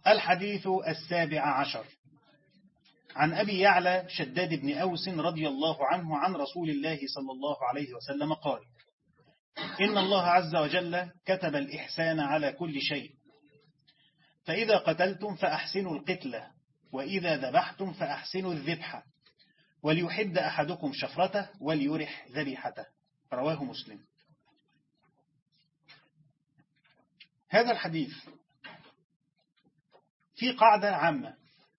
الحديث السابع عشر عن أبي يعلى شداد بن أوس رضي الله عنه عن رسول الله صلى الله عليه وسلم قال إن الله عز وجل كتب الإحسان على كل شيء فإذا قتلتم فأحسنوا القتلة وإذا ذبحتم فأحسنوا الذبحة وليحد أحدكم شفرته وليرح ذبيحته رواه مسلم هذا الحديث في قاعدة عامة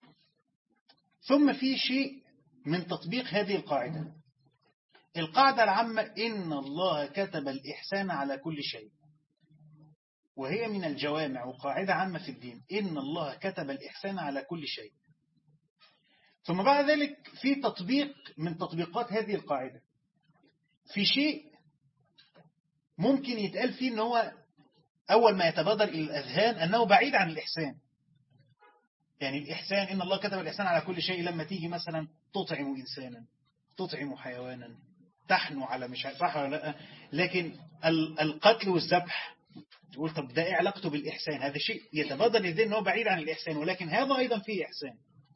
ثم في شيء من تطبيق هذه القاعدة القاعدة العامة إن الله كتب الإحسان على كل شيء وهي من الجوامع وقاعدة عامة في الدين إن الله كتب الإحسان على كل شيء ثم بعد ذلك في تطبيق من تطبيقات هذه القاعدة في شيء ممكن يتقال فيه أنه هو أول ما يتبادر إلى الأذهان أنه بعيد عن الإحسان يعني الإحسان إن الله كتب الإحسان على كل شيء لما تيجي مثلا تطعم إنسانا تطعم حيوانا تحنو على مش صح ولا لا لكن القتل والذبح تقول طب ده ايه علاقته بالإحسان هذا شيء يتبادر للذهن أنه بعيد عن الإحسان ولكن هذا أيضا فيه إحسان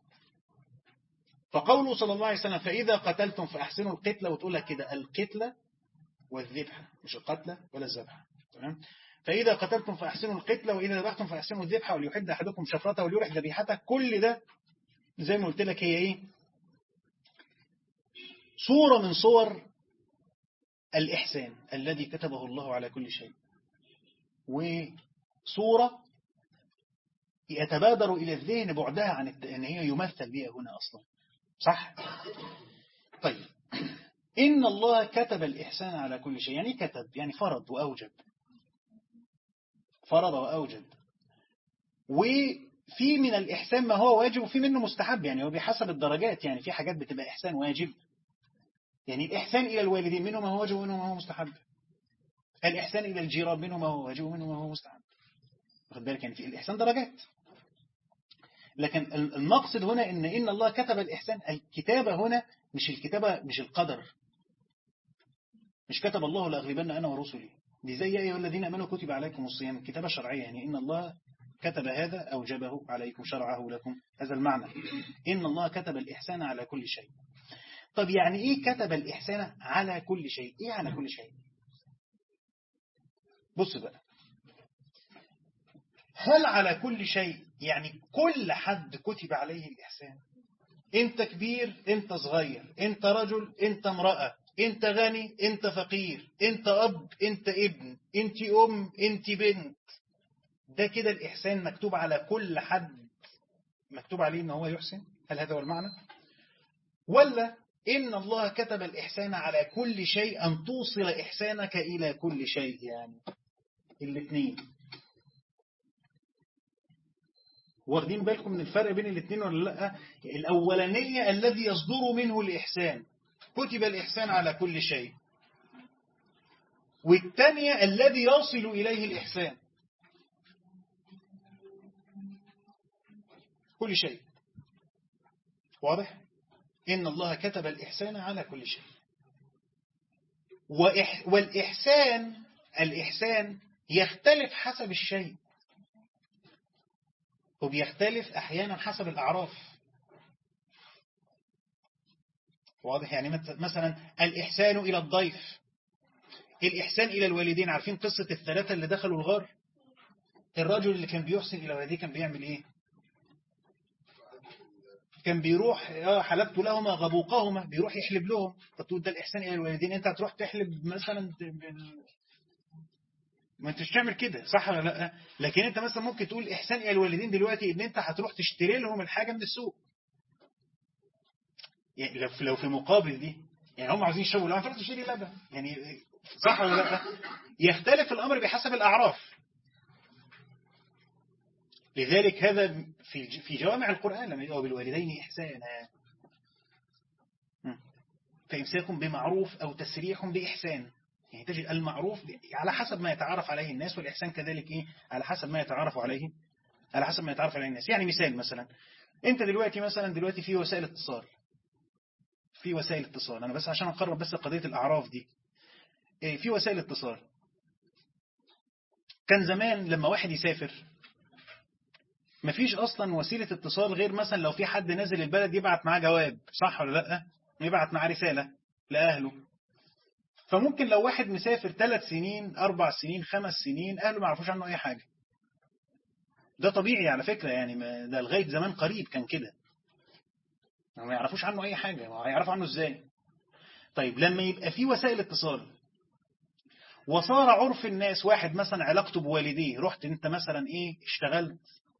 فقوله صلى الله عليه وسلم فإذا قتلتم فأحسنوا القتلة وتقول لك كده القتلة والذبحة مش القتلة ولا الذبحة تمام فإذا قتلتم فأحسنوا القتلة وإذا ذبحتم فأحسنوا الذبحة وليحد أحدكم شفرته وليرح ذبيحته كل ده زي ما قلت لك هي إيه صورة من صور الإحسان الذي كتبه الله على كل شيء وصورة يتبادر إلى الذهن بعدها عن أن هي يمثل بها هنا أصلا صح؟ طيب إن الله كتب الإحسان على كل شيء يعني كتب يعني فرض وأوجب فرض وأوجب وفي من الإحسان ما هو واجب وفي منه مستحب يعني هو بحسب الدرجات يعني في حاجات بتبقى إحسان واجب يعني الإحسان إلى الوالدين منه ما هو واجب ومنه ما هو مستحب الإحسان إلى الجيران منه ما هو واجب ومنه ما هو مستحب واخد بالك يعني في الإحسان درجات لكن المقصد هنا إن إن الله كتب الإحسان الكتابة هنا مش الكتابة مش القدر مش كتب الله لأغلبن أنا ورسلي دي زي أيها الذين أمنوا كتب عليكم الصيام الكتابة شرعية يعني إن الله كتب هذا أوجبه عليكم شرعه لكم هذا المعنى إن الله كتب الإحسان على كل شيء طب يعني إيه كتب الإحسان على كل شيء إيه على كل شيء بص بقى هل على كل شيء يعني كل حد كتب عليه الإحسان انت كبير انت صغير انت رجل انت امرأة انت غني انت فقير انت اب انت ابن انت ام انت بنت ده كده الإحسان مكتوب على كل حد مكتوب عليه ان هو يحسن هل هذا هو المعنى ولا إن الله كتب الإحسان على كل شيء أن توصل إحسانك إلى كل شيء يعني الاثنين واخدين بالكم من الفرق بين الاثنين ولا لا الأولانية الذي يصدر منه الإحسان كتب الإحسان على كل شيء والثانية الذي يصل إليه الإحسان كل شيء واضح إن الله كتب الإحسان على كل شيء والإحسان الإحسان يختلف حسب الشيء وبيختلف أحيانا حسب الأعراف واضح يعني مثلا الإحسان إلى الضيف الإحسان إلى الوالدين عارفين قصة الثلاثة اللي دخلوا الغار الرجل اللي كان بيحسن إلى والديه كان بيعمل إيه كان بيروح حلبت لهما غبوقهما بيروح يحلب لهم فتقول ده الإحسان إلى الوالدين أنت هتروح تحلب مثلا ما انتش تعمل كده صح ولا لا لكن انت مثلا ممكن تقول احسان الى الوالدين دلوقتي ان انت هتروح تشتري لهم الحاجه من السوق يعني لو في مقابل دي يعني هم عايزين يشربوا لبن تروح تشتري لبن يعني صح ولا لا يختلف الامر بحسب الاعراف لذلك هذا في في جوامع القرآن لما يقول بالوالدين إحسانا فإمساكم بمعروف أو تسريح بإحسان يعني تجد المعروف على حسب ما يتعارف عليه الناس والإحسان كذلك إيه على حسب ما يتعارف عليه على حسب ما يتعارف عليه الناس يعني مثال مثلا أنت دلوقتي مثلا دلوقتي في وسائل اتصال في وسائل اتصال أنا بس عشان أقرب بس قضية الأعراف دي في وسائل اتصال كان زمان لما واحد يسافر مفيش أصلا وسيلة اتصال غير مثلا لو في حد نازل البلد يبعت معاه جواب صح ولا لأ يبعت معاه رسالة لأهله فممكن لو واحد مسافر ثلاث سنين أربع سنين خمس سنين أهله ما يعرفوش عنه أي حاجة ده طبيعي على فكرة يعني ده لغاية زمان قريب كان كده ما يعرفوش عنه أي حاجة ما هيعرفوا عنه إزاي طيب لما يبقى في وسائل اتصال وصار عرف الناس واحد مثلا علاقته بوالديه رحت انت مثلا ايه اشتغلت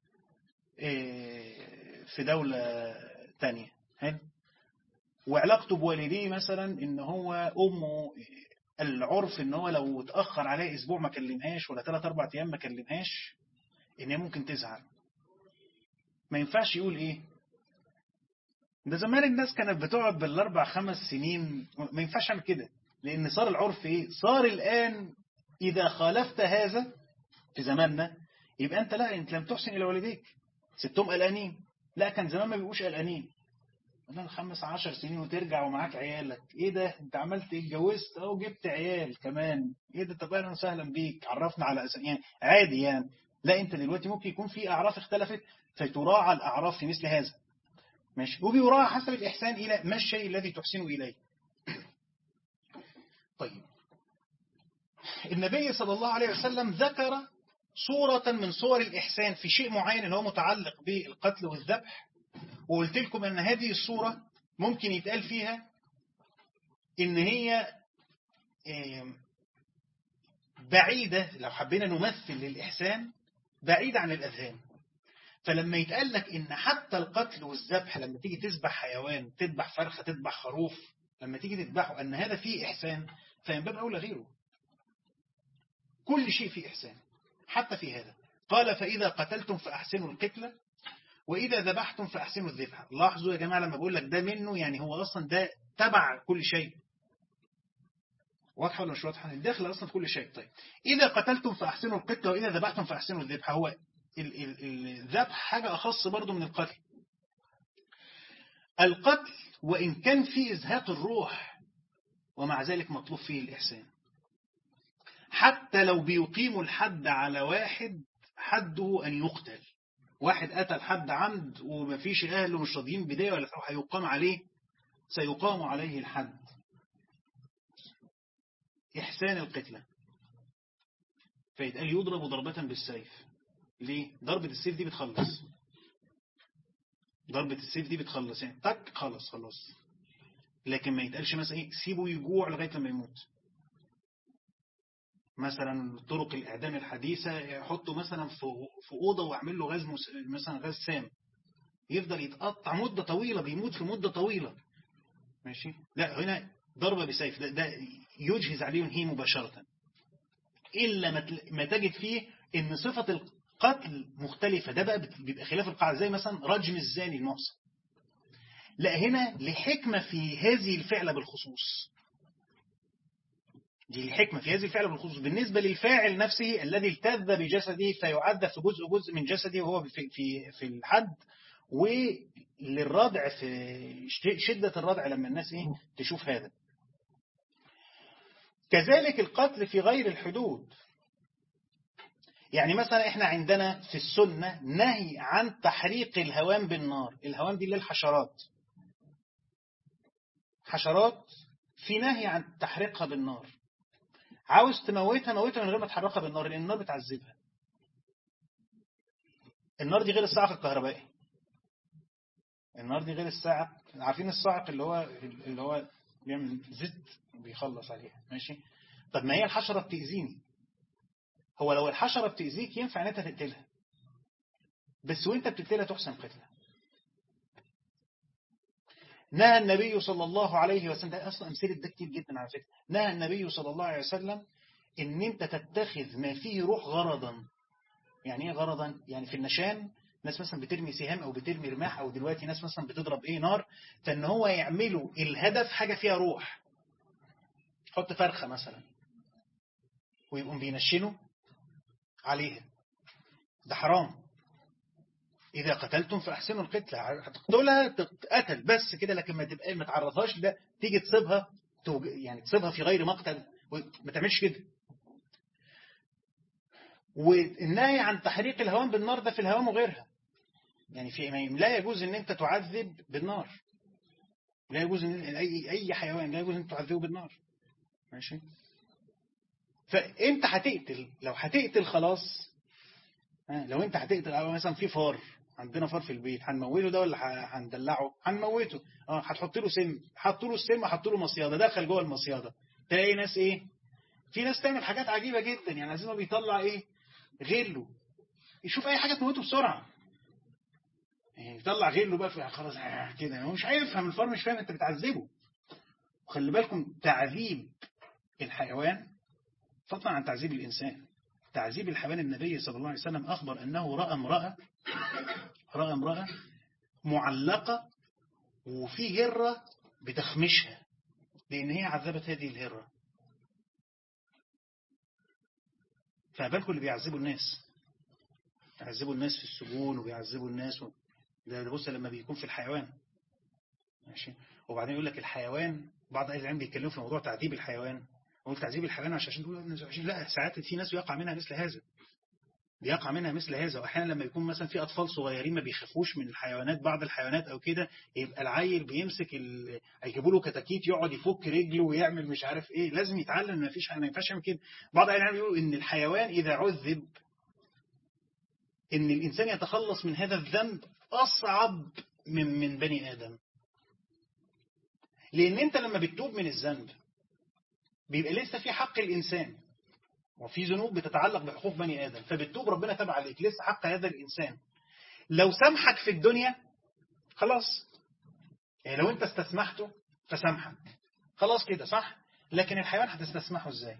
إيه في دولة تانية حلو وعلاقته بوالديه مثلا ان هو امه العرف ان هو لو اتأخر عليه اسبوع ما كلمهاش ولا ثلاث اربع ايام ما كلمهاش ان هي ممكن تزعل ما ينفعش يقول ايه ده زمان الناس كانت بتقعد بالاربع خمس سنين ما ينفعش اعمل كده لان صار العرف ايه صار الان اذا خالفت هذا في زماننا يبقى انت لا انت لم تحسن الى والديك ستهم قلقانين لا كان زمان ما بيبقوش قلقانين انا خمس عشر سنين وترجع ومعاك عيالك ايه ده انت عملت ايه اتجوزت اهو جبت عيال كمان ايه ده طب اهلا وسهلا بيك عرفنا على أس... يعني عادي يعني لا انت دلوقتي ممكن يكون في اعراف اختلفت فتراعى الاعراف في مثل هذا ماشي وبيراعى حسب الاحسان الى ما الشيء الذي تحسن اليه طيب النبي صلى الله عليه وسلم ذكر صورة من صور الإحسان في شيء معين اللي هو متعلق بالقتل والذبح وقلت لكم أن هذه الصورة ممكن يتقال فيها إن هي بعيدة لو حبينا نمثل للإحسان بعيدة عن الأذهان فلما يتقال لك إن حتى القتل والذبح لما تيجي تذبح حيوان تذبح فرخة تذبح خروف لما تيجي تذبحه أن هذا فيه إحسان فينباب أولى غيره كل شيء فيه إحسان حتى في هذا قال فإذا قتلتم فأحسنوا القتلة وإذا ذبحتم فأحسنوا الذبح لاحظوا يا جماعة لما بقول لك ده منه يعني هو أصلا ده تبع كل شيء واضحة ولا مش واضحة الداخل أصلا كل شيء طيب إذا قتلتم فأحسنوا القتلة وإذا ذبحتم فأحسنوا الذبح هو الذبح حاجة أخص برضو من القتل القتل وإن كان فيه إزهاق الروح ومع ذلك مطلوب فيه الإحسان حتى لو بيقيموا الحد على واحد حده أن يقتل واحد قتل حد عمد ومفيش أهله مش راضيين بداية ولا هيقام عليه سيقام عليه الحد إحسان القتلة فيتقال يضرب ضربة بالسيف ليه؟ ضربة السيف دي بتخلص ضربة السيف دي بتخلص يعني تك خلص خلاص لكن ما يتقالش مثلا ايه سيبه يجوع لغاية لما يموت مثلا طرق الإعدام الحديثة يحطه مثلا في في أوضة ويعمل له غاز مثلا غاز سام يفضل يتقطع مدة طويلة بيموت في مدة طويلة ماشي لا هنا ضربة بسيف ده, ده يجهز عليه ينهيه مباشرة إلا ما تجد فيه إن صفة القتل مختلفة ده بقى بيبقى خلاف القاعدة زي مثلا رجم الزاني المحصن لا هنا لحكمة في هذه الفعلة بالخصوص دي الحكمة في هذه الفعل بالخصوص بالنسبة للفاعل نفسه الذي التذ بجسده فيعذب في جزء جزء من جسده وهو في في في الحد وللردع في شدة الردع لما الناس ايه تشوف هذا كذلك القتل في غير الحدود يعني مثلا احنا عندنا في السنة نهي عن تحريق الهوام بالنار الهوام دي اللي الحشرات حشرات في نهي عن تحريقها بالنار عاوز تموتها موتها من غير ما تحرقها بالنار لان النار بتعذبها النار دي غير الصاعق الكهربائي النار دي غير الصاعق عارفين الصاعق اللي هو اللي هو بيعمل زيت بيخلص عليها ماشي طب ما هي الحشرة بتأذيني هو لو الحشرة بتأذيك ينفع ان انت تقتلها بس وانت بتقتلها تحسن قتلها نهى النبي صلى الله عليه وسلم ده أصلا أمثلة ده كتير جدا على فكرة نهى النبي صلى الله عليه وسلم إن أنت تتخذ ما فيه روح غرضا يعني إيه غرضا؟ يعني في النشان ناس مثلا بترمي سهام أو بترمي رماح أو دلوقتي ناس مثلا بتضرب إيه نار فإن هو يعملوا الهدف حاجة فيها روح حط فرخة مثلا ويقوم بينشنوا عليها ده حرام إذا قتلتم فأحسنوا القتلة هتقتلها تقتل بس كده لكن ما تبقى ما تعرضهاش ده تيجي تصيبها يعني تصيبها في غير مقتل ما تعملش كده والنهي عن تحريق الهوام بالنار ده في الهوام وغيرها يعني في لا يجوز ان انت تعذب بالنار لا يجوز ان اي اي حيوان لا يجوز ان تعذبه بالنار ماشي فانت هتقتل لو هتقتل خلاص لو انت هتقتل او مثلا في فار عندنا فار في البيت هنموته ده ولا هندلعه هنموته اه هتحط له سم حط له السم حط له مصياده دخل جوه المصياده تلاقي ناس ايه في ناس تعمل حاجات عجيبه جدا يعني عايزين بيطلع ايه غله يشوف اي حاجه تموته بسرعه يعني يطلع غله بقى في خلاص كده هو مش هيفهم الفار مش فاهم انت بتعذبه وخلي بالكم تعذيب الحيوان فضلا عن تعذيب الإنسان تعذيب الحيوان النبي صلى الله عليه وسلم أخبر أنه رأى امرأة رأى امرأة معلقة وفي هرة بتخمشها لأن هي عذبت هذه الهرة فبالكم اللي بيعذبوا الناس بيعذبوا الناس في السجون وبيعذبوا الناس و... ده بص لما بيكون في الحيوان ماشي وبعدين يقول لك الحيوان بعض أهل العلم بيتكلموا في موضوع تعذيب الحيوان هو تعذيب الحيوان عشان تقول لا ساعات في ناس بيقع منها مثل هذا بيقع منها مثل هذا واحيانا لما يكون مثلا في اطفال صغيرين ما بيخافوش من الحيوانات بعض الحيوانات او كده يبقى العيل بيمسك ال... هيجيبوا له كتاكيت يقعد يفك رجله ويعمل مش عارف ايه لازم يتعلم ما فيش ما ينفعش يعمل كده بعض الاهل بيقولوا ان الحيوان اذا عذب ان الانسان يتخلص من هذا الذنب اصعب من من بني ادم لان انت لما بتتوب من الذنب بيبقى لسه في حق الإنسان وفي ذنوب بتتعلق بحقوق بني آدم فبتوب ربنا تبع عليك لسه حق هذا الإنسان لو سامحك في الدنيا خلاص يعني لو انت استسمحته فسامحك خلاص كده صح لكن الحيوان هتستسمحه ازاي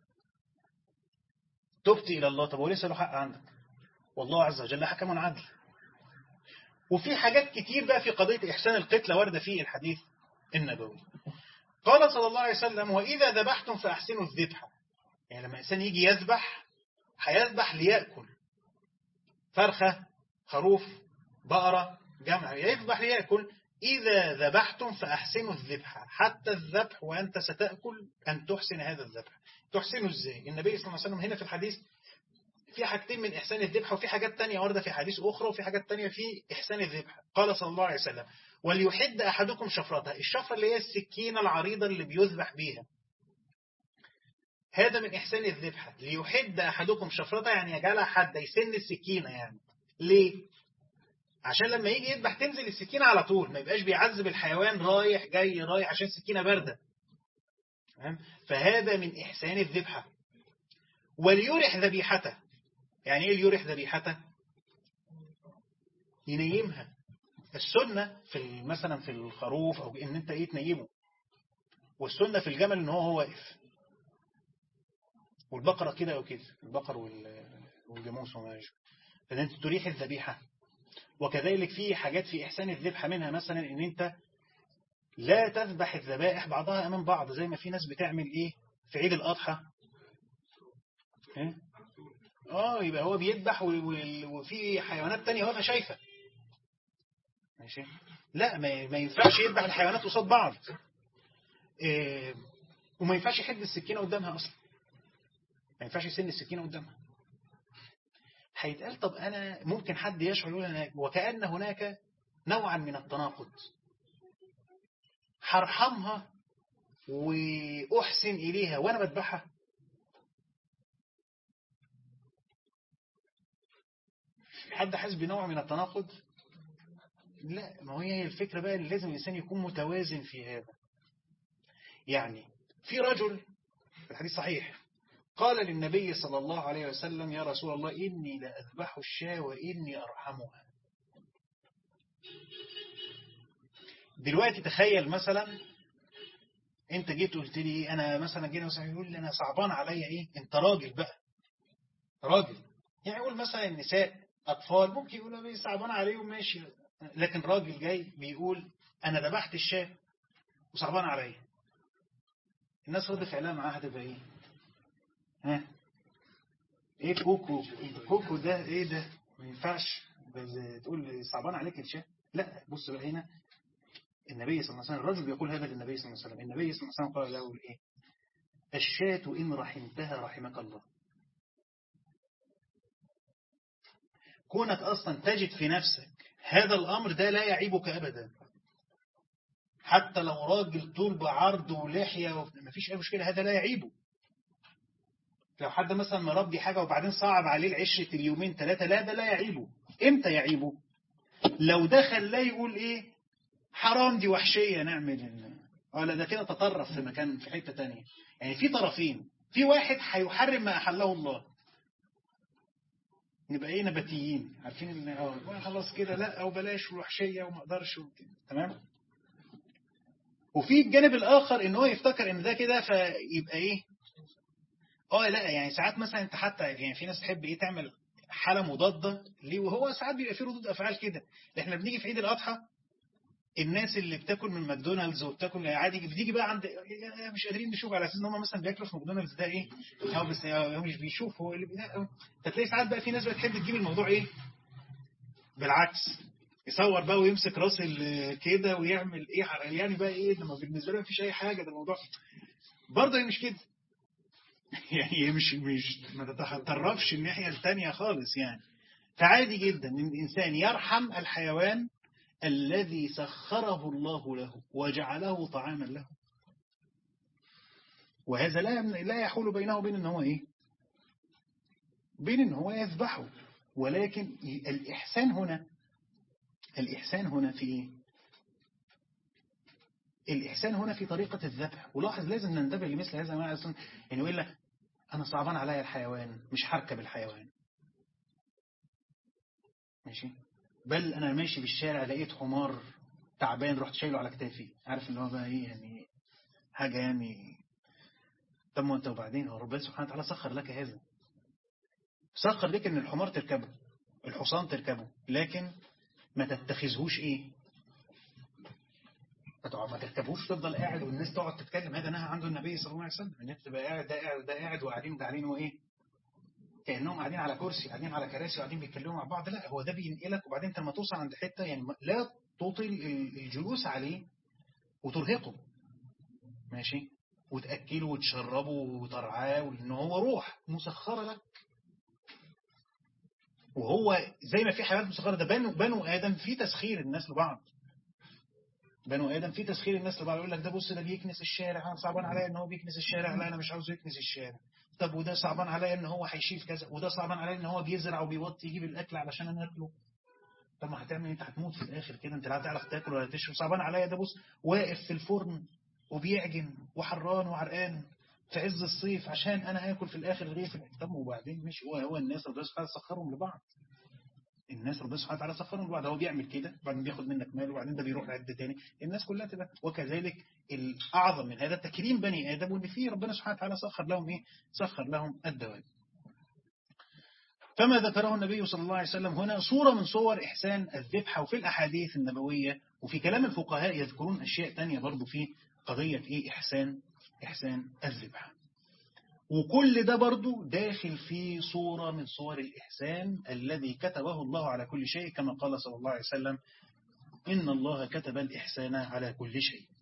تبت إلى الله طب وليس له حق عندك والله عز وجل حكم عدل وفي حاجات كتير بقى في قضية إحسان القتلى واردة في الحديث النبوي قال صلى الله عليه وسلم وإذا ذبحتم فأحسنوا الذبحة يعني لما الإنسان يجي يذبح هيذبح ليأكل فرخة خروف بقرة جمع يذبح ليأكل إذا ذبحتم فأحسنوا الذبحة حتى الذبح وأنت ستأكل أن تحسن هذا الذبح تحسنه إزاي النبي صلى الله عليه وسلم هنا في الحديث في حاجتين من إحسان الذبحة وفي حاجات تانية واردة في حديث أخرى وفي حاجات تانية في إحسان الذبحة قال صلى الله عليه وسلم وليحد أحدكم شفرتها الشفرة اللي هي السكينة العريضة اللي بيذبح بيها هذا من إحسان الذبحة ليحد أحدكم شفرتها يعني يجعلها حد يسن السكينة يعني ليه؟ عشان لما يجي يذبح تنزل السكينة على طول ما يبقاش بيعذب الحيوان رايح جاي رايح عشان السكينة باردة فهذا من إحسان الذبحة وليرح ذبيحته يعني ايه ليرح ذبيحته ينيمها السنة في مثلا في الخروف او ان انت ايه تنيمه والسنة في الجمل ان هو هو واقف والبقرة كده او كده البقر والجاموس وما يشبه فان انت تريح الذبيحة وكذلك في حاجات في احسان الذبحة منها مثلا ان انت لا تذبح الذبائح بعضها امام بعض زي ما في ناس بتعمل ايه في عيد الاضحى اه يبقى هو بيذبح وفي حيوانات تانية واقفه شايفة ماشي لا ما ينفعش يذبح الحيوانات قصاد بعض إيه وما ينفعش يحد السكينة قدامها أصلا ما ينفعش يسن السكينة قدامها هيتقال طب أنا ممكن حد يشعر يقول أنا وكأن هناك نوعا من التناقض هرحمها وأحسن إليها وأنا بذبحها حد حاسس بنوع من التناقض لا ما هي الفكرة بقى اللي لازم الإنسان يكون متوازن في هذا يعني في رجل في الحديث صحيح قال للنبي صلى الله عليه وسلم يا رسول الله إني لأذبح الشاة وإني أرحمها دلوقتي تخيل مثلا انت جيت قلت لي ايه انا مثلا جينا مثلا يقول لي انا صعبان عليا ايه انت راجل بقى راجل يعني يقول مثلا النساء اطفال ممكن يقولوا ايه صعبان عليهم ماشي لكن راجل جاي بيقول انا ذبحت الشاه وصعبان عليا الناس رد فعلها معاها هتبقى ايه ها ايه كوكو كوكو ده ايه ده ما ينفعش تقول صعبان عليك الشاه لا بص بقى هنا النبي صلى الله عليه وسلم الرجل بيقول هذا للنبي صلى الله عليه وسلم النبي صلى الله عليه وسلم قال له ايه الشاة إن رحمتها رحمك الله كونك أصلا تجد في نفسك هذا الأمر ده لا يعيبك أبدا حتى لو راجل طول بعرض ولحية ما فيش أي مشكلة هذا لا يعيبه لو حد مثلا مربي حاجة وبعدين صعب عليه العشرة اليومين ثلاثة لا ده لا يعيبه امتى يعيبه لو دخل لا يقول ايه حرام دي وحشية نعمل ولا ده كده تطرف في مكان في حتة تانية يعني في طرفين في واحد هيحرم ما أحله الله نبقى ايه نباتيين عارفين ان اه خلاص كده لا او بلاش وحشيه وما اقدرش وكده تمام وفي الجانب الاخر ان هو يفتكر ان ده كده فيبقى ايه اه لا يعني ساعات مثلا انت حتى يعني في ناس تحب ايه تعمل حاله مضاده ليه وهو ساعات بيبقى في ردود افعال كده احنا بنيجي في عيد الاضحى الناس اللي بتاكل من ماكدونالدز وبتاكل عادي بتيجي بقى عند مش قادرين نشوف على اساس ان هم مثلا بياكلوا في ماكدونالدز ده ايه هو بس هو مش بيشوف هو اللي فتلاقي ساعات بقى في ناس بتحب تجيب الموضوع ايه بالعكس يصور بقى ويمسك راس كده ويعمل ايه يعني بقى ايه ده بالنسبه له مفيش اي حاجه ده الموضوع برضه هي مش كده يعني هي مش مش ما تتطرفش الناحيه الثانيه خالص يعني فعادي جدا ان الانسان يرحم الحيوان الذي سخره الله له وجعله طعاما له وهذا لا لا يحول بينه وبين ان هو ايه بين ان هو يذبحه ولكن الإحسان هنا الإحسان هنا في ايه الإحسان هنا في طريقة الذبح ولاحظ لازم ننتبه لمثل هذا ما أصلا يعني يقول لك أنا صعبان عليا الحيوان مش هركب الحيوان ماشي بل أنا ماشي في الشارع لقيت حمار تعبان رحت شايله على كتافي عارف اللي هو بقى إيه يعني حاجة يعني طب ما أنت وبعدين هو ربنا سبحانه وتعالى سخر لك هذا سخر لك إن الحمار تركبه الحصان تركبه لكن ما تتخذهوش إيه ما تركبوش تفضل قاعد والناس تقعد تتكلم هذا نهى عنه النبي صلى الله عليه وسلم ان انت تبقى قاعد ده قاعد ده قاعد وقاعدين ده قاعدين وايه كانهم قاعدين على كرسي قاعدين على كراسي وقاعدين بيتكلموا مع بعض لا هو ده بينقلك وبعدين انت لما توصل عند حته يعني لا تطل الجلوس عليه وترهقه ماشي وتاكله وتشربه وترعاه وان هو روح مسخره لك وهو زي ما في حيوانات مسخره ده بنو بنو ادم في تسخير الناس لبعض بنو ادم في تسخير الناس لبعض يقول لك ده بص ده بيكنس الشارع انا صعبان عليا ان هو بيكنس الشارع لا انا مش عاوزه يكنس الشارع طب وده صعبان عليا ان هو هيشيل كذا وده صعبان عليا ان هو بيزرع وبيوطي يجيب الاكل علشان انا اكله طب ما هتعمل انت هتموت في الاخر كده انت لا هتعرف تاكل ولا تشرب صعبان عليا ده بص واقف في الفرن وبيعجن وحران وعرقان في عز الصيف عشان انا هاكل في الاخر رغيف طب وبعدين مش هو هو الناس ربنا سبحانه سخرهم لبعض الناس ربنا سبحانه وتعالى سخرهم لبعض هو بيعمل كده وبعدين بياخد منك مال وبعدين ده بيروح لعد تاني الناس كلها تبقى وكذلك الأعظم من هذا تكريم بني آدم وإن فيه ربنا سبحانه وتعالى سخر لهم إيه سخر لهم الدواب فما ذكره النبي صلى الله عليه وسلم هنا صورة من صور إحسان الذبح وفي الأحاديث النبوية وفي كلام الفقهاء يذكرون أشياء تانية برضو في قضية إيه إحسان إحسان الذبح وكل ده برضو داخل في صورة من صور الإحسان الذي كتبه الله على كل شيء كما قال صلى الله عليه وسلم إن الله كتب الإحسان على كل شيء